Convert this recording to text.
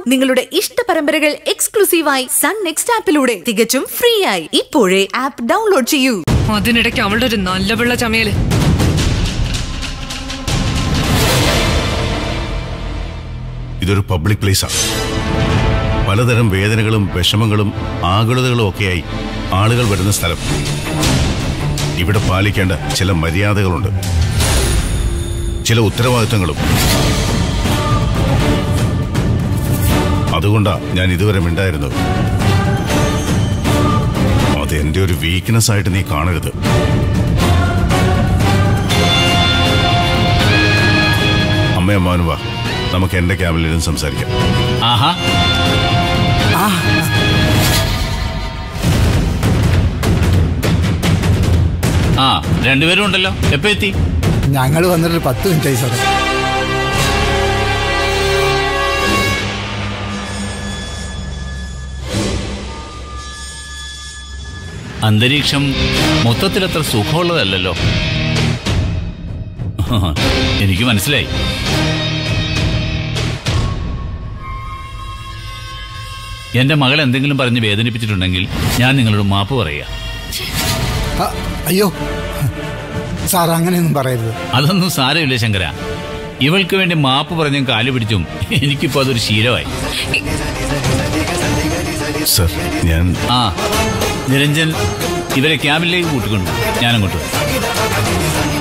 നിങ്ങളുടെ ഇഷ്ട പരമ്പരകൾ എക്സ്ക്ലൂസീവായി സൺ നെക്സ്റ്റ് ആപ്പിലൂടെ തികച്ചും ഫ്രീ ആയി ഇപ്പോഴേ ആപ്പ് ഡൗൺലോഡ് ചെയ്യൂ അതിനിടയ്ക്ക് അവളുടെ ഒരു നല്ല വെള്ള ചമയല് ഇതൊരു പബ്ലിക് പ്ലേസാണ് പലതരം വേദനകളും വിഷമങ്ങളും ആകുലതകളും ഒക്കെയായി ആളുകൾ വരുന്ന സ്ഥലം ഇവിടെ പാലിക്കേണ്ട ചില മര്യാദകളുണ്ട് ചില ഉത്തരവാദിത്തങ്ങളും അതുകൊണ്ടാ ഞാൻ ഇതുവരെ മിണ്ടായിരുന്നത് അത് എന്റെ ഒരു വീക്ക്നെസ് ആയിട്ട് നീ കാണരുത് അമ്മയമ്മാനും വാ നമുക്ക് എന്റെ ക്യാബിനിലും സംസാരിക്കാം ആഹാ ആ രണ്ടുപേരും ഉണ്ടല്ലോ എപ്പോ എത്തി ഞങ്ങൾ വന്നിട്ട് പത്ത് മിനിറ്റായി സാറേ അന്തരീക്ഷം മൊത്തത്തിൽ അത്ര സുഖമുള്ളതല്ലല്ലോ എനിക്ക് മനസ്സിലായി എന്റെ മകൾ എന്തെങ്കിലും പറഞ്ഞ് വേദനിപ്പിച്ചിട്ടുണ്ടെങ്കിൽ ഞാൻ നിങ്ങളോട് മാപ്പ് പറയുക ആ, അയ്യോ സാർ അങ്ങനെയൊന്നും പറയരുത് അതൊന്നും സാരമില്ല ശങ്കര ഇവൾക്ക് വേണ്ടി മാപ്പ് പറഞ്ഞും കാല് പിടിച്ചും എനിക്കിപ്പോ അതൊരു ശീലമായി സർ ഞാൻ ആ നിരഞ്ജൻ ഇവരെ ക്യാബിലേക്ക് കൂട്ടിക്കൊണ്ടു ഞാനങ്ങോട്ട് വരാം.